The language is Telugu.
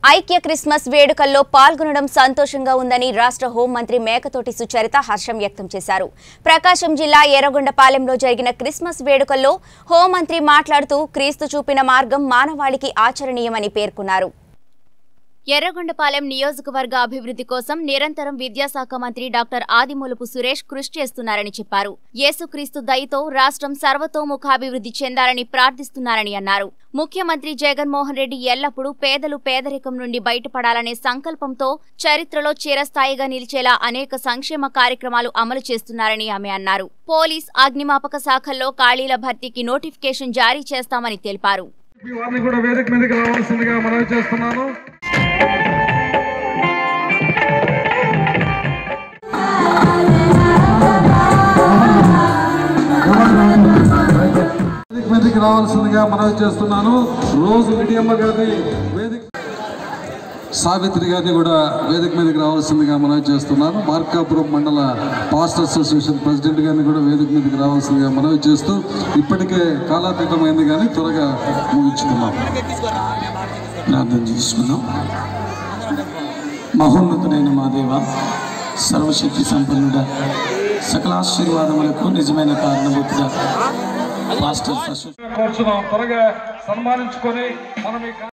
ఐక్య క్రిస్మస్ వేడుకల్లో పాల్గొనడం సంతోషంగా ఉందని రాష్ట్ర హోంమంత్రి మేకతోటి సుచరిత హర్షం వ్యక్తం చేశారు ప్రకాశం జిల్లా ఎర్రగొండపాలెంలో జరిగిన క్రిస్మస్ వేడుకల్లో హోంమంత్రి మాట్లాడుతూ క్రీస్తు చూపిన మార్గం మానవాళికి ఆచరణీయమని పేర్కొన్నారు ఎర్రగొండపాలెం నియోజకవర్గ అభివృద్ధి కోసం నిరంతరం విద్యాశాఖ మంత్రి డాక్టర్ ఆదిమూలపు సురేష్ కృషి చేస్తున్నారని చెప్పారు యేసుక్రీస్తు దయతో రాష్ట్రం సర్వతోముఖాభివృద్ధి చెందాలని ప్రార్థిస్తున్నారని అన్నారు ముఖ్యమంత్రి జగన్మోహన్ రెడ్డి ఎల్లప్పుడూ పేదలు పేదరికం నుండి బయటపడాలనే సంకల్పంతో చరిత్రలో చిరస్థాయిగా నిలిచేలా అనేక సంక్షేమ కార్యక్రమాలు అమలు చేస్తున్నారని ఆమె అన్నారు పోలీస్ అగ్నిమాపక శాఖల్లో ఖాళీల భర్తీకి నోటిఫికేషన్ జారీ చేస్తామని తెలిపారు మీ వారిని కూడా వేదిక మీదకి రావాల్సిందిగా మనవి చేస్తున్నాను వేదిక మీదకి రావాల్సిందిగా మనవి చేస్తున్నాను రోజు విడియమ్మ గారిని వేదిక సావిత్రి గారిని కూడా వేదిక మీదకి రావాల్సిందిగా మనవి చేస్తున్నాను మార్కాపురం మండల పాస్ట్ అసోసియేషన్ ప్రెసిడెంట్ గారిని కూడా వేదిక మీదకి రావాల్సిందిగా మనవి చేస్తూ ఇప్పటికే కాలాతీతమైంది కానీ త్వరగా ముగించుకున్నాం ప్రార్థన చేసుకుందాం మహోన్నతుడైన మా దేవ సర్వశక్తి సంపన్నుడ సకల ఆశీర్వాదములకు నిజమైన కారణభూతుడ మాస్టర్ అసోసియేషన్ కోరుచున్నాం త్వరగా సన్మానించుకొని మనం ఈ